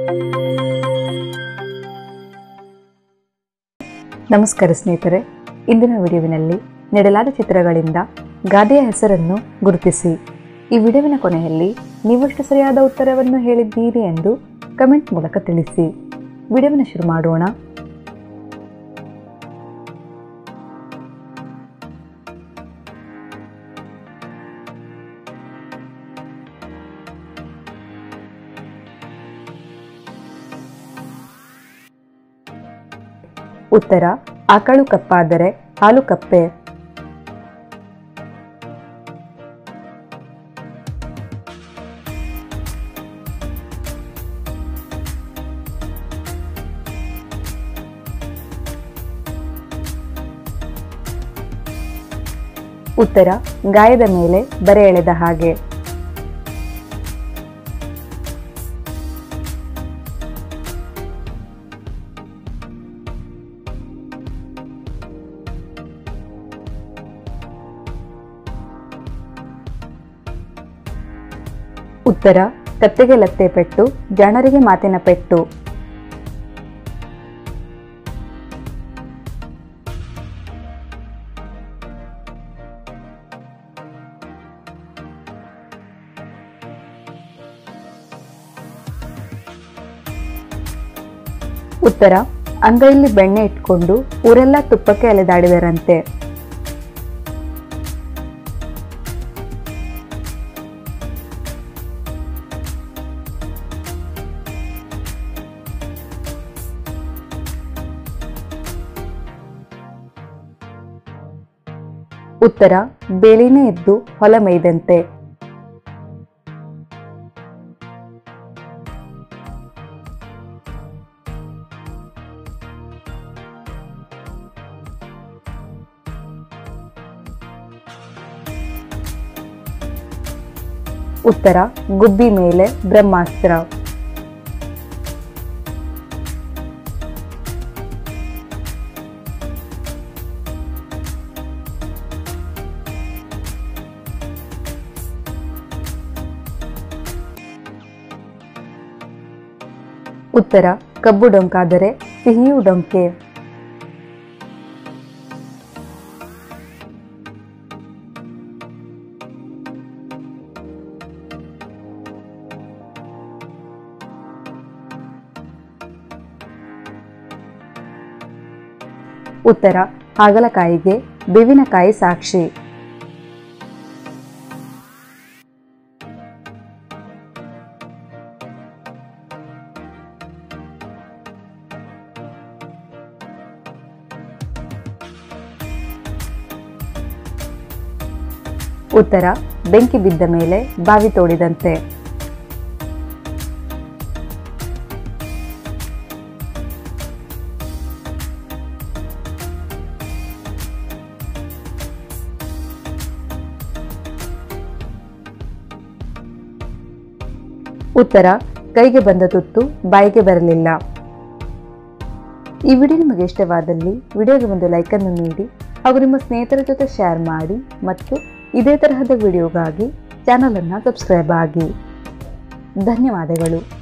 ನಮಸ್ಕಾರ ಸ್ನೇಹಿತರೆ ಇಂದಿನ ವಿಡಿಯೋವಿನಲ್ಲಿ ನೀಡಲಾದ ಚಿತ್ರಗಳಿಂದ ಗಾದೆಯ ಹೆಸರನ್ನು ಗುರುತಿಸಿ ಈ ವಿಡಿಯೋವಿನ ಕೊನೆಯಲ್ಲಿ ನೀವಷ್ಟು ಸರಿಯಾದ ಉತ್ತರವನ್ನು ಹೇಳಿದ್ದೀರಿ ಎಂದು ಕಮೆಂಟ್ ಮೂಲಕ ತಿಳಿಸಿ ವಿಡಿಯೋವಿನ ಶುರು ಮಾಡೋಣ ಉತ್ತರ ಆಕಳು ಕಪ್ಪಾದರೆ ಹಾಲು ಕಪ್ಪೆ ಉತ್ತರ ಗಾಯದ ಮೇಲೆ ಬರೆ ಎಳೆದ ಹಾಗೆ ಉತ್ತರ ಕತ್ತೆಗೆ ಲತ್ತೆ ಪೆಟ್ಟು ಜಾಣರಿಗೆ ಮಾತಿನ ಪೆಟ್ಟು ಉತ್ತರ ಅಂಗೈಯಲ್ಲಿ ಬೆಣ್ಣೆ ಇಟ್ಕೊಂಡು ಊರೆಲ್ಲ ತುಪ್ಪಕ್ಕೆ ಅಲೆದಾಡಿದರಂತೆ ಉತ್ತರ ಬೇಲಿನೇ ಎದ್ದು ಹೊಲ ಮೇಯ್ದಂತೆ ಉತ್ತರ ಗುಬ್ಬಿ ಮೇಲೆ ಬ್ರಹ್ಮಾಸ್ತ್ರ ಉತ್ತರ ಕಬ್ಬು ಡೊಂಕಾದರೆ ಸಿಹಿಯೂ ಡೊಂಕೆ ಉತ್ತರ ಹಾಗಲಕಾಯಿಗೆ ಬೇವಿನಕಾಯಿ ಸಾಕ್ಷಿ ಉತ್ತರ ಬೆಂಕಿ ಬಿದ್ದ ಮೇಲೆ ಬಾವಿ ತೋಡಿದಂತೆ ಉತ್ತರ ಕೈಗೆ ಬಂದ ತುತ್ತು ಬಾಯಿಗೆ ಬರಲಿಲ್ಲ ಈ ವಿಡಿಯೋ ನಿಮಗೆ ಇಷ್ಟವಾದಲ್ಲಿ ವಿಡಿಯೋಗೆ ಒಂದು ಲೈಕನ್ನು ನೀಡಿ ಹಾಗೂ ನಿಮ್ಮ ಸ್ನೇಹಿತರ ಜೊತೆ ಶೇರ್ ಮಾಡಿ ಮತ್ತು ಇದೇ ತರಹದ ವಿಡಿಯೋಗಾಗಿ ಚಾನಲನ್ನು ಸಬ್ಸ್ಕ್ರೈಬ್ ಆಗಿ ಧನ್ಯವಾದಗಳು